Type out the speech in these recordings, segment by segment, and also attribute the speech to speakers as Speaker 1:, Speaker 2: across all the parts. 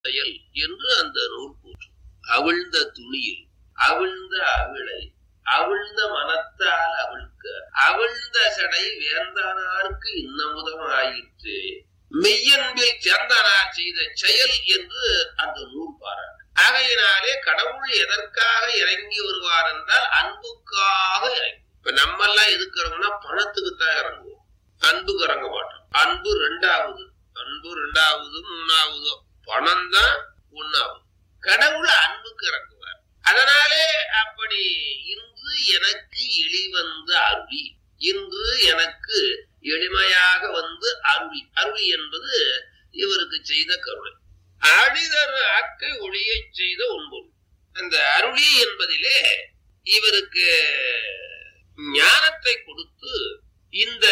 Speaker 1: செயல் என்று அந்த நூல் கூற்றும் அவிழ்ந்த துணியில் அவிழ்ந்த அவிழை அவிழ்ந்த மனத்தால் அவிழ்க்க அவிழ்ந்த சடை வேந்தனார்க்கு இன்னமுதம் ஆயிற்று மெய்யன்பில் சேர்ந்தனார் செய்த செயல் என்று அந்த நூல் பாராட்டு ஆகையினாலே கடவுள் எதற்காக இறங்கி வருவார் என்றால் அன்புக்காக இறங்கி இப்ப நம்ம எல்லாம் எதுக்குறோம்னா பணத்துக்கு தான் இறங்குவோம் அன்புக்கு இறங்க மாட்டோம் அன்பு ரெண்டாவது அன்பு ரெண்டாவது மூணாவதோ பணம் தான் ஒன்னாவது கடவுள் அன்புக்கு இறங்குவார் அதனாலே அப்படி இன்று எனக்கு எளிவந்த அருளி இன்று எனக்கு எளிமையாக வந்து அருளி அருளி என்பது இவருக்கு செய்த கருணை அழிதர் ஆக்கை ஒளியச் செய்த ஒன்பது அந்த அருளி என்பதிலே இவருக்கு ஞானத்தை கொடுத்து இந்த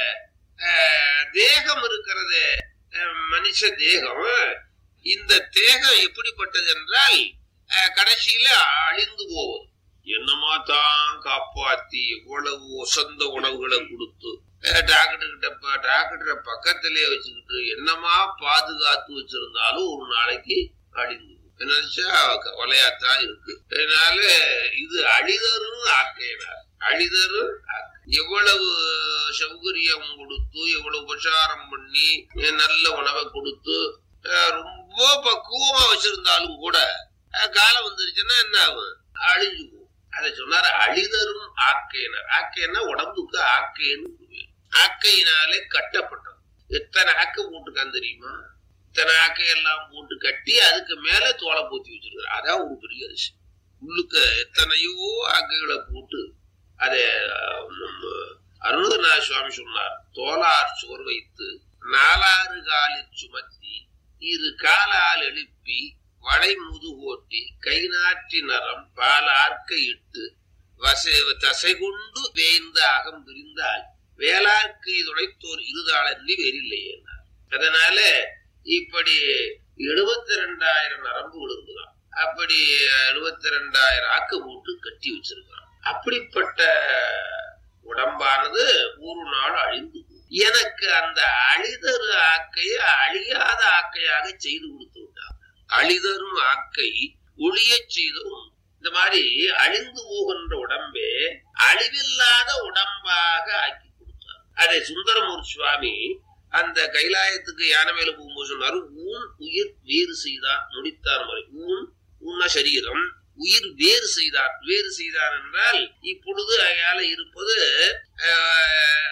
Speaker 1: அஹ், தேகம் இருக்கிறது மனுஷ தேகம் இந்த தேகம் எப்படிப்பட்டது என்றால் அஹ், கடைசியில அழிந்து போவது என்னமா தான் காப்பாத்தி இவ்வளவு சொந்த உணவுகளை கொடுத்து அஹ், டாக்டர் கிட்ட ப- டாக்டரை பக்கத்திலே வச்சுக்கிட்டு என்னமா பாதுகாத்து வச்சிருந்தாலும் ஒரு நாளைக்கு அழிந்து போகும். நினைச்சா கவலையாத்தான் இருக்கு அதனால இது அழிதரும் ஆக்கையினார் அழிதரும் ஆக்கை. எவ்வளவு சௌகரியம் கொடுத்து எவ்வளவு உபசாரம் பண்ணி அஹ், நல்ல உணவை கொடுத்து அஹ், ரொம்ப பக்குவமா வச்சிருந்தாலும் கூட அஹ், காலம் வந்துருச்சுன்னா என்ன ஆகும் அழிஞ்சு போகும் அதை சொன்னாரு அழிதரும் ஆக்கையினர் ஆக்கைன்னா உடம்புக்கு ஆக்கைன்னு பேரு. ஆக்கையினாலே கட்டப்பட்டது எத்தனை ஆக்கை போட்டுக்கான் தெரியுமா இத்தனை ஆக்கையெல்லாம் போட்டு கட்டி அதுக்கு மேல தோலை பூத்தி வச்சிருக்காரு அதான் ஒரு பெரிய அதிசயம் உள்ளுக்க எத்தனையோ ஆக்கைகளை போட்டு அதை அருணகிரிநாத சுவாமி சொன்னார் தோலார் சுவர் வைத்து நாலாறு காலில் சுமத்தி இரு காலால் எழுப்பி வளை முதுகோட்டி கை நாட்டி நரம் பால் ஆர்க்க இட்டு வசை தசை கொண்டு வேய்ந்த அகம் பிரிந்தால் வேளார்க்கு துடைத்தோர் இருதாளன்றி வேறில்லையே அதனால இப்படி எழுபத்தி ரெண்டாயிரம் நரம்புகள் இருக்குதான் அப்படி எழுபத்தி ரெண்டாயிரம் ஆக்கு போட்டு கட்டி வச்சிருக்கான் அப்படிப்பட்ட உடம்பானது ஒரு நாள் அழிந்து போகும். எனக்கு அந்த அழிதரு ஆக்கையை அழியாத ஆக்கையாக செய்து கொடுத்து விட்டார் அழிதரும் ஆக்கை ஒளியச் செய்த உண்டு. இந்த மாதிரி அழிந்து போகின்ற உடம்பே அழிவில்லாத உடம்பாக ஆக்கி கொடுத்தார் அதை சுந்தரமூர்த்தி சுவாமி அந்த கைலாயத்துக்கு யானை மேல போகும்போது சொன்னாரு ஊன் உயிர் வேறு செய்தார் முடித்தார் முறை ஊன் ஊன்னா சரீரம் உயிர் வேறு செய்தார் வேறு செய்தார் என்றால் இப்பொழுது அயால இருப்பது ஆஹ்,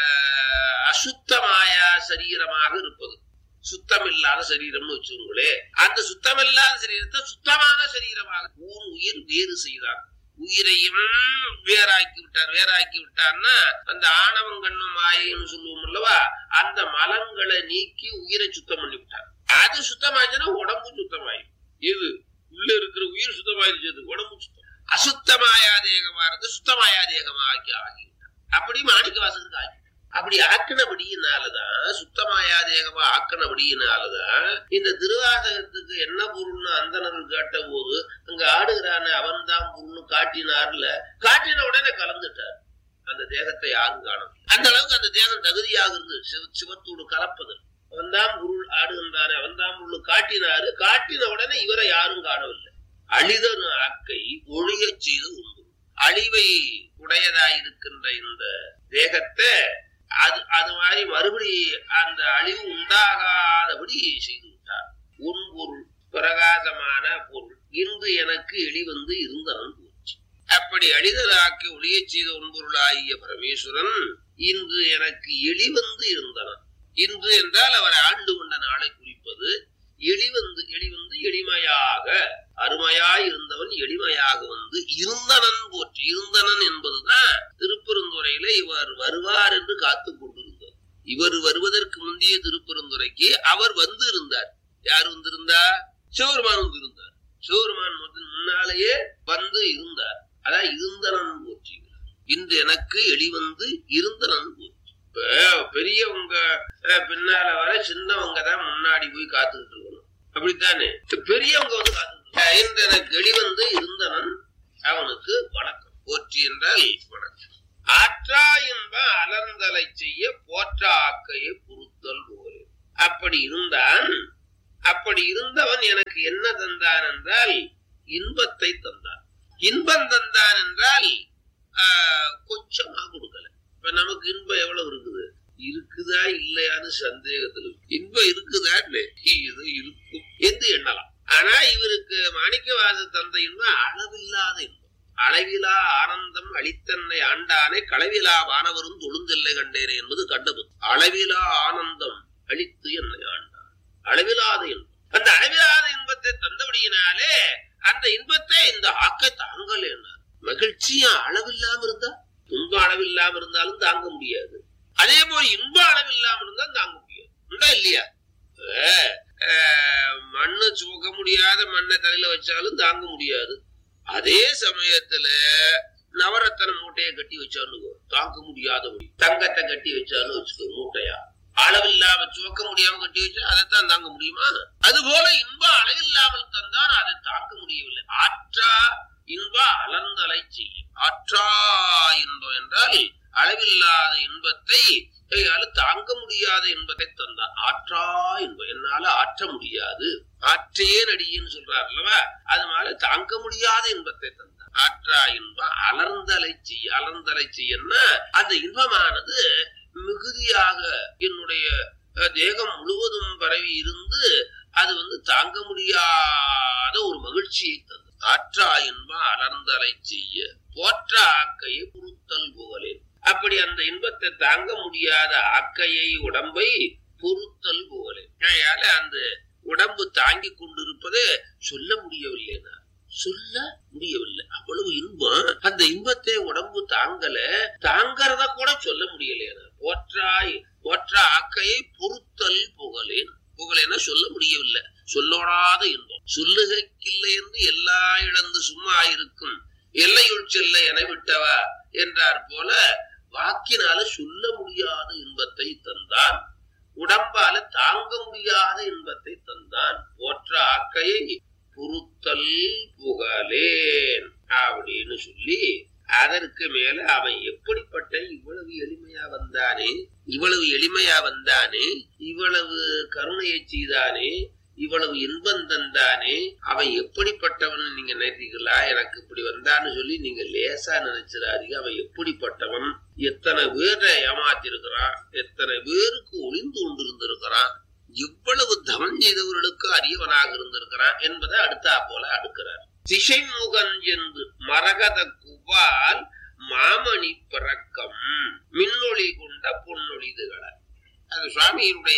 Speaker 1: ஆஹ், அசுத்தமாயா சரீரமாக இருப்பது சுத்தமில்லாத சரீரம்னு வச்சுங்களே அந்த சுத்தமில்லாத சரீரத்தை சுத்தமான சரீரமாக ஊன் உயிர் வேறு செய்தார் உயிரையும் வேறாக்கி விட்டார் வேறாக்கி விட்டார்னா அந்த ஆணவம் கண்ணும் மாயைன்னு சொல்லுவோம் அல்லவா அந்த மலங்களை நீக்கி உயிரை சுத்தம் பண்ணி விட்டார் அது சுத்தமாச்சுன்னா உடம்பு சுத்தமாயிடும் இது உள்ள இருக்கிற உயிர் சுத்தமாயிருச்சது உடம்பு சுத்தம் அசுத்தமாயா தேகமானது சுத்தமாயா தேகமாக்கி ஆகிவிட்டார் அப்படி மாணிக்க வாசகருக்கு ஆகி அப்படி ஆக்கினபடியினாலதான் சுத்தமாயா தேகமா ஆக்கினபடியினாலதான் இந்த திருவாசகத்துக்கு என்ன பொருள்னு அந்தணர்கள் கேட்ட போது அங்க ஆடுகிறான அவன் தான் பொருள்னு காட்டினார்ல காட்டின உடனே கலந்துட்டார் அந்த தேகத்தை யாரும் காணும் அந்த அளவுக்கு அந்த தேகம் தகுதியாக இருந்து சிவ- சிவத்தோடு கலப்பது அவன் தான் பொருள் ஆடுகின்றாரு அவன் தான் பொருள் காட்டினாரு காட்டின உடனே இவரை யாரும் காணவில்லை அழிதனு ஆக்கை ஒழியச் செய்து உண்டு அழிவை உடையதாயிருக்கின்ற இந்த தேகத்தை அது அது மாதிரி மறுபடி அந்த அழிவு உண்டாகாதபடி செய்து விட்டார் உன் பொருள் பிரகாசமான பொருள் இன்று எனக்கு எளிவந்து இருந்தவன் போச்சு அப்படி அழிதலாக்கி ஒளியச் செய்த உன்பொருளாகிய பரமேஸ்வரன் இன்று எனக்கு எளிவந்து இருந்தவன் இன்று என்றால் அவர் ஆண்டு கொண்ட நாளை குறிப்பது எளிவந்து எளிவந்து எளிமையாக அருமையாய் இருந்தவன் எளிமையாக வந்து இருந்தனன் போற்றி இருந்தனன் என்பதுதான் திருப்பெருந்துறையில இவர் வருவார் என்று காத்து கொண்டிருந்தார் இவர் வருவதற்கு முந்தைய திருப்பெருந்துறைக்கு அவர் வந்து இருந்தார் யார் வந்திருந்தா சிவருமான் வந்திருந்தார் சிவருமான் முதல் முன்னாலேயே வந்து இருந்தார் அதான் இருந்தனன் போற்றுகிறார் இன்று எனக்கு எளிவந்து இருந்தனன் போற்றி இப்ப பெரியவங்க அஹ், பின்னால வர சின்னவங்க தான் முன்னாடி போய் காத்துக்கிட்டு இருக்கணும் அப்படித்தானே இப்ப பெரியவங்க வந்து காத்துக்கிட்டு இருக்காங்க. இன்று எனக்கு எளிவந்து இருந்தனன் அவனுக்கு வணக்கம் போற்றி என்றால் வணக்கம் ஆற்றா என்ப அலர்ந்தலை செய்ய போற்ற ஆக்கையை பொறுத்தல் போலே அப்படி இருந்தான் அப்படி இருந்தவன் எனக்கு என்ன தந்தான் என்றால் இன்பத்தை தந்தான் இன்பம் தந்தான் என்றால் ஆஹ், கொஞ்சமா கொடுக்கல இப்ப நமக்கு இன்பம் எவ்வளவு இருக்குது இருக்குதா இல்லையான்னு சந்தேகத்துல இருக்கு. இன்பம் இருக்குதா இல்லை இது இருக்கும் என்று எண்ணலாம் ஆனா இவருக்கு மாணிக்கவாச தந்த இன்பம் அளவில்லாத இன்பம் அளவிலா ஆனந்தம் அளித்தன்னை ஆண்டானே களவிலா வானவரும் தொழுந்தில்லை கண்டேனே என்பது கண்டது அளவிலா ஆனந்தம் அளித்து என்னை ஆண்டான் அளவிலாத இன்பம் அந்த அளவிலாத இன்பத்தை தந்தபடியினாலே அந்த இன்பத்தை இந்த ஆக்க தாங்கல் என்னார் மகிழ்ச்சியும் அளவில்லாம இருந்தா துன்பம் அளவில்லாம இருந்தாலும் தாங்க முடியாது அதே போல இன்ப அளவில்லாம இருந்தா தாங்க முடியாது உண்டா இல்லையா அஹ், அஹ், மண்ணு சுமக்க முடியாத மண்ணை தலையில வச்சாலும் தாங்க முடியாது அதே சமயத்துல நவரத்தன மூட்டையை கட்டி வச்சாலும் தாங்க முடியாதபடி தங்கத்தை கட்டி வச்சாலும் வச்சுக்கோ மூட்டையா அளவில்லாம சுமக்க முடியாம கட்டி வச்சா அதைத்தான் தாங்க முடியுமா அது போல இன்பம் அளவில்லாமல் தந்தான் அதை தாங்க முடியவில்லை ஆற்றா இன்ப அலர்ந்தலை செய்யும் ஆற்றா இன்பம் என்றால் அளவில்லாத இன்பத்தை கையால தாங்க முடியாத இன்பத்தை தந்தான் ஆற்றா இன்பம் என்னால ஆற்ற முடியாது ஆற்றே நடின்னு சொல்றார் அல்லவா அது மாதிரி தாங்க முடியாத இன்பத்தை தந்தான் ஆற்றா இன்பம் அலர்ந்தலை செய்ய அலர்ந்தலை செய்யன்னா அந்த இன்பமானது மிகுதியாக என்னுடைய அஹ், தேகம் முழுவதும் பரவி இருந்து அது வந்து தாங்க முடியாத ஒரு மகிழ்ச்சியை தந்தது ஆற்றா இன்பம் அலர்ந்தலை செய்ய போற்ற ஆக்கையை பொருத்தல் புகழேன் அப்படி அந்த இன்பத்தை தாங்க முடியாத ஆக்கையை உடம்பை பொருத்தல் புகழேன் அதனால அந்த உடம்பு தாங்கி கொண்டிருப்பதை சொல்ல முடியவில்லை நான் சொல்ல முடியவில்லை அவ்வளவு இன்பம் அந்த இன்பத்தை உடம்பு தாங்கல தாங்கறத கூட சொல்ல முடியல போற்றாய் போற்ற ஆக்கையை பொருத்தல் புகழேன் புகழேன சொல்ல முடியவில்லை சொல்லோடாத இன்பம் சொல்லுகைக்கில்லை என்று எல்லா இழந்து சும்மா இருக்கும் எல்லையுள் செல்ல என விட்டவா என்றார் போல வாக்கினால சொல்ல முடியாத இன்பத்தை தந்தான் உடம்பால தாங்க முடியாத இன்பத்தை தந்தான் போற்ற ஆக்கையை பொருத்தல் புகழேன் அப்படின்னு சொல்லி அதற்கு மேல அவன் எப்படிப்பட்ட இவ்வளவு எளிமையா வந்தானே இவ்வளவு எளிமையா வந்தானே இவ்வளவு கருணையை செய்தானே இவ்வளவு இன்பம் தந்தானே அவன் எப்படிப்பட்டவன் நீங்க நினைக்கிறீங்களா எனக்கு இப்படி வந்தான்னு சொல்லி நீங்க லேசா நினைச்சிடாதீங்க அவன் எப்படிப்பட்டவன் எத்தனை பேரை ஏமாத்திருக்கிறான் எத்தனை பேருக்கு ஒளிந்து கொண்டிருந்திருக்கிறான் இவ்வளவு தவம் செய்தவர்களுக்கு அரியவனாக இருந்திருக்கிறான் என்பதை அடுத்தா போல அடுக்கிறார் திசைமுகன் என்று மரகத குவால் மாமணி பிறக்கம் மின்னொளி கொண்ட பொன்னொழிதுகளை அது சுவாமியினுடைய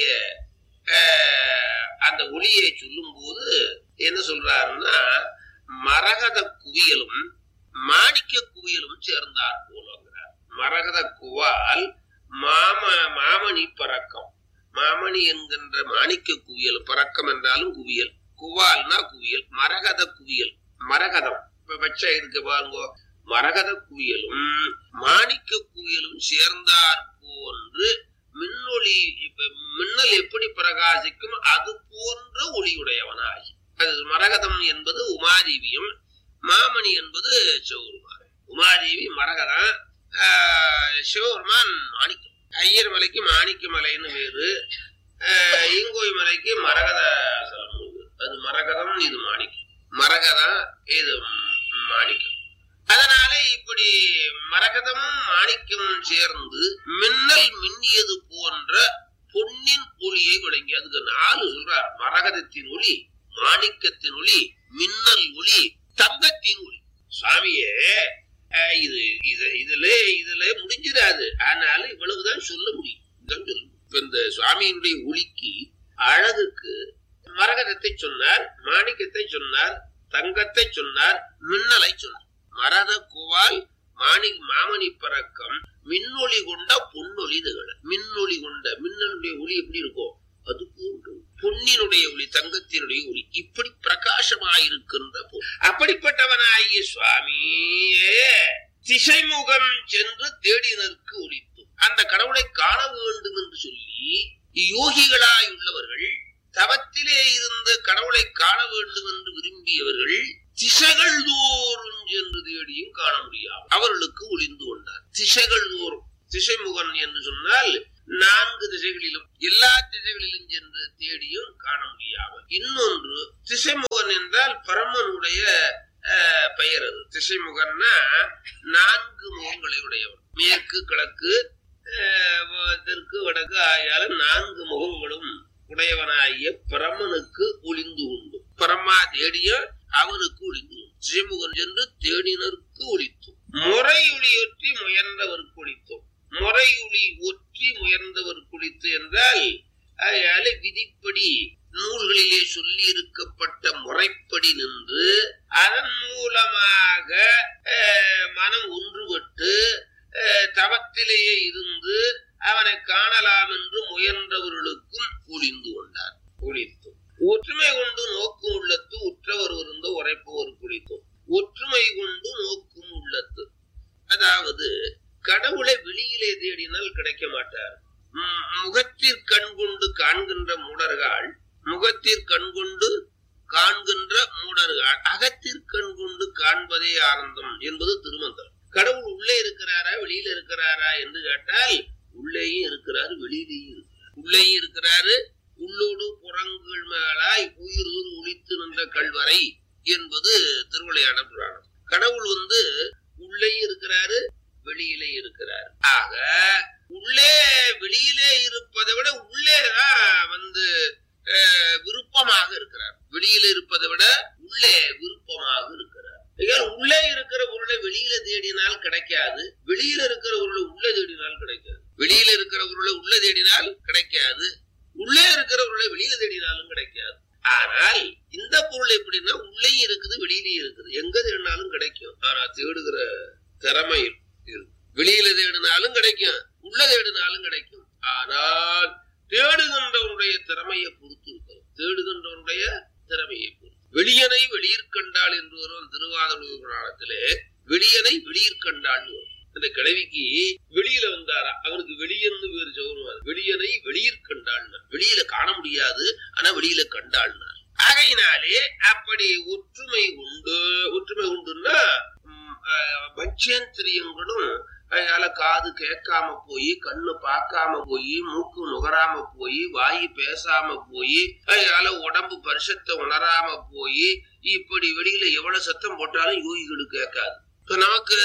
Speaker 1: ஆஹ், அந்த ஒளியை சொல்லும் போது என்ன சொல்றாருன்னா மரகத குவியலும் மாணிக்க குவியலும் சேர்ந்தார் போலங்கிறார் மரகத குவால் மாம மாமணி பறக்கம் மாமணி என்கின்ற மாணிக்க குவியல் பறக்கம் என்றாலும் குவியல் குவால்னா குவியல் மரகத குவியல் மரகதம் இப்ப வச்ச இருக்கு பாருங்க மரகத குவியலும் மாணிக்க குவியலும் சேர்ந்தார் போன்று மின்னொளி இப்ப மின்னல் எப்படி பிரகாசிக்கும் அது போன்ற ஒளியுடையவனாகி அது மரகதம் என்பது உமாதேவியும் மாமணி என்பது சிவபெருமான் உமாதேவி மரகதம் ஆஹ், சிவபெருமான் மாணிக்கம் ஐயர் மலைக்கு மாணிக்க மலைன்னு வேறு ஆஹ், ஈங்கோய் மலைக்கு மரகத சலம் உண்டு. அது மரகதம் இது மாணிக்கம் மரகதம் இது மாணிக்கம் அதனால இப்படி மரகதமும் மாணிக்கமும் சேர்ந்து மின்னல் மின்னியது போன்ற பொன்னின் ஒளியை விளங்கி அதுக்கு நாலு சொல்றார் மரகதத்தின் ஒளி மாணிக்கத்தின் ஒளி மின்னல் ஒளி தங்கத்தின் ஒளி சுவாமியே அஹ், இது இது இதுல இதுல முடிஞ்சிடாது ஆனால இவ்வளவுதான் சொல்ல முடியும் இதுதான் சொல்ல முடியும். இப்ப இந்த சுவாமியினுடைய ஒளிக்கு அழகுக்கு மரகதத்தை சொன்னார் மாணிக்கத்தை சொன்னார் தங்கத்தை சொன்னார் மின்னலை சொன்னார் மரத குவால் மாணி மாமணி பறக்கம் மின்னொளி கொண்ட பொன்னொளி திகழ மின்னொளி கொண்ட மின்னலுடைய ஒளி எப்படி இருக்கும் அது போன்று பொன்னினுடைய ஒளி தங்கத்தினுடைய ஒளி இப்படி பிரகாசமாயிருக்கின்ற பொருள் அப்படிப்பட்டவனாகிய சுவாமியே திசைமுகம் சென்று தேடினருக்கு ஒளித்து அந்த கடவுளை காண வேண்டும் என்று சொல்லி யோகிகளாய் உள்ளவர்கள் தவத்திலே இருந்து கடவுளை காண வேண்டும் என்று விரும்பியவர்கள் திசைகள் தோறும் சென்று தேடியும் காண முடியாது அவர்களுக்கு ஒளிந்து கொண்டார் திசைகள் தோறும் திசைமுகன் என்று சொன்னால் நான்கு திசைகளிலும் எல்லா திசைகளிலும் சென்று தேடியும் காண முடியாமல் இன்னொன்று திசைமுகன் என்றால் பரமனுடைய அஹ், பெயர் அது திசைமுகன்னா நான்கு முகங்களை உடையவன் மேற்கு கிழக்கு அஹ், வ- தெற்கு வடக்கு ஆகியால நான்கு முகங்களும் உடையவனாகிய பரமனுக்கு ஒளிந்து உண்டு பரமா தேடிய அவனுக்கு ஒளிந்து உண்டு திசைமுகன் சென்று தேடினருக்கு ஒளித்தோம் முறையொளி ஒற்றி முயன்றவருக்கு ஒளித்தோம் முறையொளி ஒற்றி முயன்றவர் குளித்து என்றால் அதனால விதிப்படி நூல்களிலே சொல்லி இருக்கப்பட்ட முறைப்படி நின்று அதன் மூலமாக அஹ், மனம் ஒன்றுபட்டு அஹ், தவத்திலேயே இருந்து அவனை காணலாம் என்று முயன்றவர்களுக்கும் ஒளிந்து கொண்டார் ஒளித்தோம் ஒற்றுமை கொண்டு நோக்கும் உள்ளத்து உற்றவர் இருந்த உரைப்பவர் குளித்தோம் ஒற்றுமை கொண்டு நோக்கும் உள்ளத்து அதாவது கடவுளை வெளியிலே தேடினால் கிடைக்க மாட்டார் ம், முகத்திற் கண் கொண்டு காண்கின்ற மூடர்கள் முகத்திற் கண் கொண்டு காண்கின்ற மூடர்கள் அகத்திற் கண் கொண்டு காண்பதே ஆனந்தம் என்பது திருமந்திரம் கடவுள் உள்ளே இருக்கிறாரா வெளியில இருக்கிறாரா என்று கேட்டால் உள்ளேயும் இருக்கிறாரு வெளியிலேயும் இருக்கிறார் உள்ளேயும் இருக்கிறாரு உள்ளோடு புறங்கள் மேலாய் உயிர் ஒளித்து நின்ற கல்வரை என்பது திருவிளையாட புராணம் கடவுள் வந்து உள்ளேயும் இருக்கிறாரு வெளியிலே இருக்கிறார் ஆக உள்ளே வெளியிலே இருப்பதை விட உள்ளேதான் வந்து அஹ், விருப்பமாக இருக்கிறார் வெளியில இருப்பதை விட உள்ளே விருப்பமாக இருக்கிறார் ஐயா, உள்ளே இருக்கிற பொருளை வெளியில தேடினால் கிடைக்காது வெளியில இருக்கிற பொருளை உள்ளே தேடினால் கிடைக்காது வெளியில இருக்கிற பொருளை உள்ளே தேடினால் கிடைக்காது உள்ளே இருக்கிற பொருளை வெளியில தேடினாலும் கிடைக்காது ஆனால் இந்த பொருள் எப்படின்னா உள்ளேயும் இருக்குது வெளியிலயும் இருக்குது எங்க தேடினாலும் கிடைக்கும் ஆனா தேடுகிற திறமை இருக்கு வெளியில தேடினாலும் கிடைக்கும் உள்ள தேடினாலும் கிடைக்கும் ஆனால் தேடுகின்றவனுடைய திறமையை பொறுத்து இருக்கிறது தேடுகின்றவனுடைய திறமையை பொறுத்து வெளியனை வெளியிற் கண்டாள் என்று வரும் திருவாதூர் புராணத்திலே வெளியனை வெளியிற் கண்டாள் வரும் அந்த கிழவிக்கு வெளியில வந்தாரா அவனுக்கு வெளியன்னு பேர் சொல்லுவார் வெளியனை வெளியிற் கண்டாள் வெளியில காண முடியாது ஆனா வெளியில கண்டாள்னார் ஆகையினாலே அப்படி ஒற்றுமை உண்டு ஒற்றுமை உண்டுன்னா ம், அஹ், பட்சேந்திரியங்களும் அதனால காது கேட்காம போய் கண்ணு பார்க்காம போய் மூக்கு நுகராம போய் வாய் பேசாம போய் அதனால உடம்பு பரிசத்தை உணராம போய் இப்படி வெளியில எவ்வளவு சத்தம் போட்டாலும் யோகிகளுக்கு கேட்காது இப்ப நமக்கு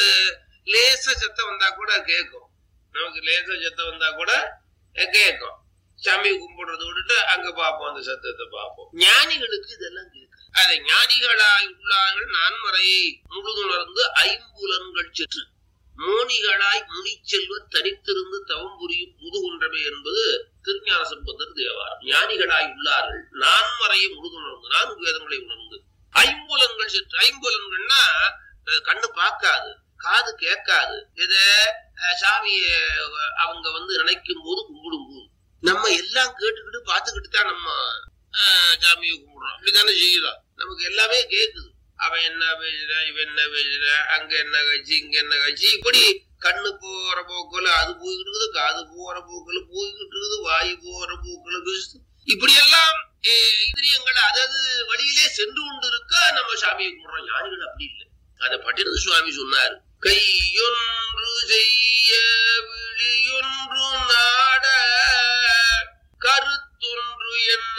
Speaker 1: லேச சத்தம் வந்தா கூட கேட்கும் நமக்கு லேச சத்தம் வந்தா கூட கேட்கும் சாமி கும்பிடுறத விட்டுட்டு அங்க பார்ப்போம் அந்த சத்தத்தை பார்ப்போம் ஞானிகளுக்கு இதெல்லாம் கேட்கும் அதை ஞானிகளாய் உள்ளார்கள் நான்மறையை முழுதுணர்ந்து ஐம்புலன்கள் செற்று மோனிகளாய் முனிச்செல்வ தனித்திருந்து தவம் புரியும் முதுகுன்றமை என்பது திருஞான சம்பந்தர் தேவாரம் ஞானிகளாய் உள்ளார்கள் நான்மறையை முழுதுணர்ந்து நான்கு வேதங்களை உணர்ந்து ஐம்புலன்கள் செற்று ஐம்புலன்கள்னா அஹ், கண்ணு பார்க்காது காது கேட்காது இத அஹ், சாமிய அஹ், அவங்க வந்து நினைக்கும் போது கும்பிடும் போது நம்ம எல்லாம் கேட்டுக்கிட்டு பார்த்துக்கிட்டு தான் நம்ம அஹ், சாமியை கும்பிடுறோம் அப்படித்தானே செய்யலாம் நமக்கு எல்லாமே கேக்குது அவன் என்ன பேசுறான் இவன் என்ன பேசுறான் அங்க என்ன கட்சி இங்க என்ன கட்சி இப்படி கண்ணு போற போக்குல அது போய்கிட்டு இருக்குது காது போற போக்குல போய்கிட்டு இருக்குது வாய் போற போக்குல பேசுது இப்படி எல்லாம் அஹ், இந்திரியங்கள் அதது வழியிலே சென்று கொண்டு இருக்க நம்ம சாமியை கும்பிடுறோம் ஞானிகள் அப்படி இல்லை அத பட்டினது சுவாமி சொன்னார் கையொன்று செய்ய விழியொன்று நாட கருத்தொன்று என்ன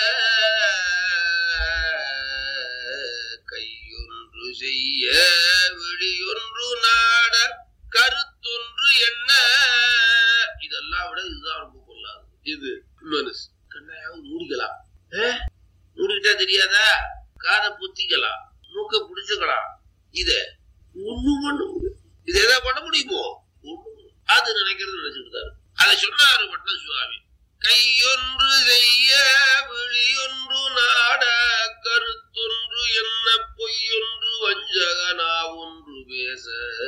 Speaker 1: கையொன்று செய்ய விழியொன்று நாட கருத்தொன்று என்ன இதெல்லாம் விட இதுதான் ரொம்ப கொள்ளாது இது மனசு கண்ணாயாவது மூடிக்கலாம் ஏ? மூடிக்கிட்டா தெரியாதா காதை புத்திக்கலாம் மூக்க புடிச்சுக்கலாம் இத ஒண்ணு பண்ண முடியும் இது எதாவது பண்ண முடியுமோ ஒண்ணும் பண்ண- அது நினைக்கிறது நினைச்சுக்கிட்டாரு அதை சொன்னாரு பட்ன சுவாமி கையொன்று செய்ய விழியொன்று நாட கருத்தொன்று என்ன பொய்யொன்று வஞ்சகனா ஒன்று பேச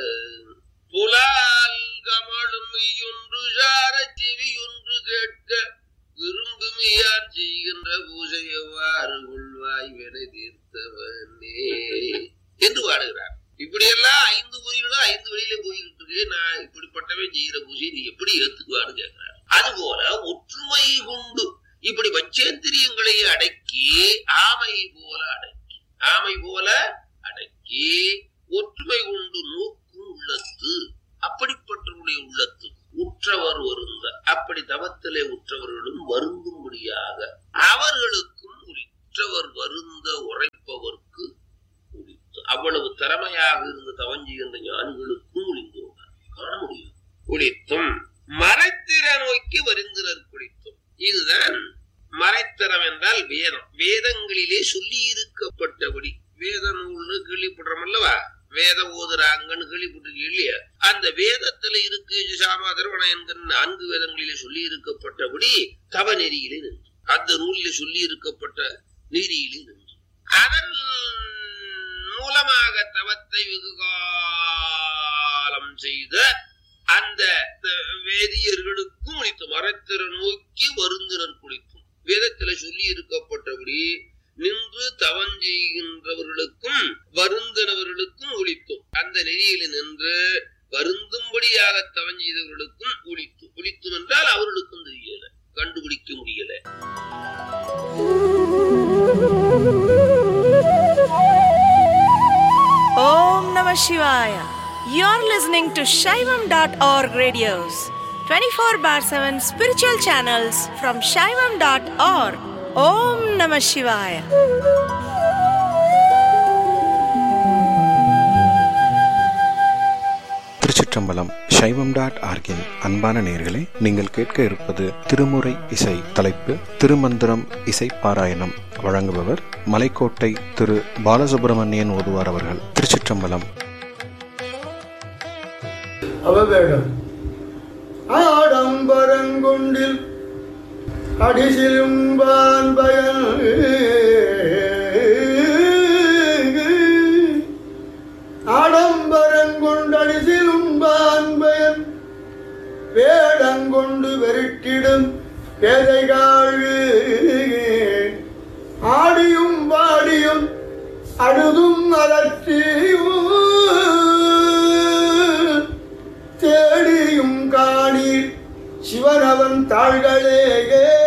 Speaker 1: புலால் கமழும் மெய்யொன்று சார செவியொன்று கேட்க விரும்புமையான் செய்கின்ற பூஜை எவ்வாறு கொள்வாய் வினை தீர்த்தவனே என்று பாடுகிறார் இப்படியெல்லாம் ஐந்து பொறிகளும் ஐந்து வழியில போய்கிட்டு இருக்கு நான் இப்படிப்பட்டவன் செய்கிற பூஜை நீ எப்படி ஏத்துக்குவான்னு கேட்கிறார் அதுபோல ஒற்றுமை கொண்டு இப்படி பஞ்சேந்திரியங்களை அடக்கி ஆமை போல அடக்கி ஆமை போல அடக்கி ஒற்றுமை கொண்டு நோக்கும் உள்ளத்து அப்படிப்பட்டவருடைய உள்ளத்து உற்றவர் வருந்த அப்படி தவத்திலே உற்றவர்களும் வருந்தும்படியாக அவர்களுக்கும் உற்றவர் வருந்த உரைப்பவர்க்கு உரித்து அவ்வளவு திறமையாக இருந்து தவஞ்சுகின்ற ஞானிகளுக்கும் ஒளிந்து காண முடியும் குளித்தும் மறைத்திற நோக்கி வருந்தினர் குளித்தும் இதுதான் மறைத்திறம் என்றால் வேதம் வேதங்களிலே சொல்லி இருக்கப்பட்டபடி வேத நூல்னு கேள்விப்படுறோம் அல்லவா வேத ஓதுறாங்கன்னு கேள்விப்பட்டிருக்கீங்க இல்லையா அந்த வேதத்துல இருக்கு சாமா திருவணம் என்கிற நான்கு வேதங்களிலே சொல்லி இருக்கப்பட்டபடி தவ நெறியிலே நின்று அந்த நூலிலே சொல்லி இருக்கப்பட்ட நெறியிலே நின்று அதன் மூலமாக தவத்தை வெகு காலம் செய்த அந்த வேதியர்களுக்கும் குளித்து மரத்திற நோக்கி வருந்தினர் குளித்தும் வேதத்துல சொல்லி இருக்கப்பட்டபடி நின்று தவம் செய்கின்றவர்களுக்கும் வருந்தினவர்களுக்கும் ஒழித்தும் அந்த நெறியில நின்று வருந்தும்படியாக தவம் செய்தவர்களுக்கும் ஒழித்து ஒழித்தும் என்றால் அவர்களுக்கும் தெரியல கண்டுபிடிக்க முடியல
Speaker 2: Om Namah Shivaya. You're listening to Shaivam.org radios, 24 bar 7 spiritual channels from Shaivam.org. Om Namah Shivaya.
Speaker 3: திருச்சிற்றம்பலம் சைவம் டாட் ஆர்கின் அன்பான நேர்களே நீங்கள் கேட்க இருப்பது திருமுறை இசை தலைப்பு திருமந்திரம் இசை பாராயணம் வழங்குபவர் மலைக்கோட்டை திரு பாலசுப்பிரமணியன் ஓதுவார் அவர்கள் திருச்சிற்றம்பலம்
Speaker 4: அவவேடம் ஆடம்பரங்கொண்டில் அடிசிலும்பான் பயன் ஆடம்பரங்கொண்டடிசிலும்பான் பயன் வேடங்கொண்டு வெருட்டிடும் பேதைகாழ் ஆடியும் பாடியும் அழுதும் அலற்றியும் தேடியும் காணீர் சிவனவன் தாள்களேயே